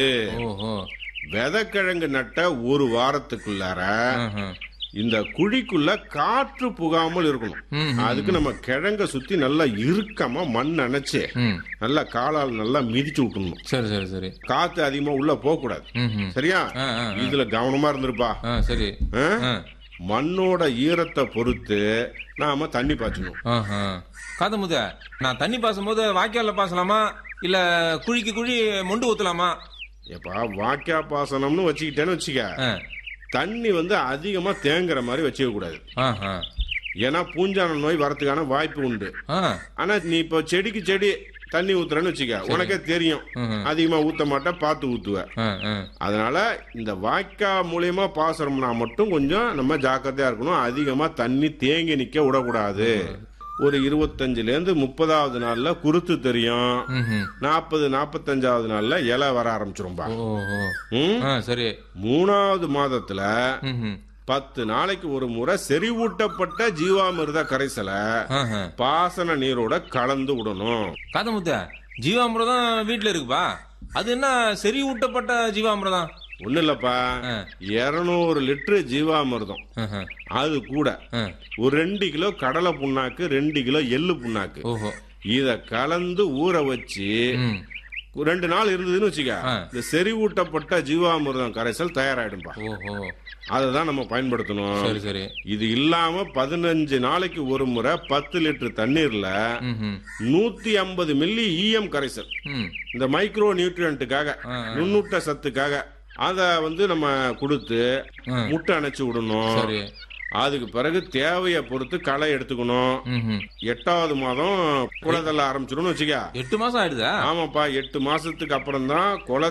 ஓஹோ விதைக்கிழங்கு நட்ட ஒரு வாரத்துக்குள்ளார ஆஹா. இந்த குழிக்குள்ள காற்று புகாமல் இருக்கணும் ம், அதுக்கு நம்ம கிழங்க சுத்தி நல்லா இறுக்கமா மண் அணைச்சு ம் நல்லா காலால் நல்லா மிதிச்சு விட்டுணும் சரி சரி சரி காத்து அதிகமா உள்ள போக கூடாது ம் ம் சரியா ஆ, ஆ, இதுல கவனமா இருந்திருப்பா ஆ சரி ஆ? ஆ மண்ணோட ஈரத்தை பொறுத்து நாம தண்ணி பாய்ச்சணும் ஆஹா காதமுத நான் தண்ணி பாசும்போது வாய்க்கால்ல பாசலாமா இல்ல குழிக்கு குழி மொண்டு ஊத்தலாமா எப்பா வாக்கியா பாசனம்னு வச்சுக்கிட்டேன்னு வச்சுக்க ஆ. தண்ணி வந்து அதிகமா தேங்குற மாதிரி வச்சுக்க கூடாது ஆஹா. ஏன்னா பூஞ்சான நோய் வரதுக்கான வாய்ப்பு உண்டு ஆ. ஆனா நீ இப்ப செடிக்கு செடி தண்ணி ஊத்துறன்னு வச்சுக்க உனக்கே தெரியும் ம்ஹும். அதிகமா ஊத்த மாட்ட பார்த்து ஊத்துவ ஆ, ஆ. அதனால இந்த வாய்க்கா மூலியமா பாசனம்னா மட்டும் கொஞ்சம் நம்ம ஜாக்கிரதையா இருக்கணும் அதிகமா தண்ணி தேங்கி நிக்க விடக்கூடாது ஒரு இருபத்தஞ்சுல இருந்து முப்பதாவது நாள்ல குருத்து தெரியும் ம்ஹும். நாற்பது நாற்பத்தஞ்சாவது நாள்ல இலை வர ஆரம்பிச்சிரும்பா ஓஹோ ம்? ஆ சரி மூணாவது மாதத்துல ம்ஹும். பத்து நாளைக்கு ஒரு முறை செறிவூட்டப்பட்ட ஜீவாமிர்த கரைசலை ஆஹா. பாசன நீரோட கலந்து விடணும் காதமுத்த ஜீவாமிரதம் வீட்டுல இருக்குப்பா அது என்ன செறி ஊட்டப்பட்ட ஜீவாமிரதம் ஒண்ணு இல்லப்பா ஆ. இருநூறு லிட்டரு ஜீவாமிர்தம் ஆஹா. அது கூட ஆ. ஒரு ரெண்டு கிலோ கடலை புண்ணாக்கு ரெண்டு கிலோ எள்ளு புண்ணாக்கு ஓஹோ இத கலந்து ஊற வச்சு ம். ஒரு ரெண்டு நாள் இருந்ததுன்னு வச்சுக்க ஆ. இந்த செறிவூட்டப்பட்ட ஜீவாமிர்தம் கரைசல் தயாராயிடும்பா ஓஹோ அதை தான் நம்ம பயன்படுத்தணும் சரி சரி இது இல்லாம பதினஞ்சு நாளைக்கு ஒரு முறை பத்து லிட்டர் தண்ணீர்ல ம்ஹும். நூத்தி ஐம்பது மில்லி ஈஎம் கரைசல் ம். இந்த மைக்ரோ நியூட்ரியன்ட்டுக்காக ஆ, நுண்ணூட்ட சத்துக்காக அத வந்து நம்ம கொடுத்து ஆ. முட்டை அணைச்சு விடணும் சரி அதுக்கு பிறகு தேவையை பொறுத்து களை எடுத்துக்கணும் ம்ஹும். எட்டாவது மாதம் குலை தள்ள ஆரம்பிச்சிடும்னு வச்சுக்க எட்டு மாசம் ஆயிடுதா ஆமாப்பா எட்டு மாசத்துக்கு அப்புறம் தான் குலை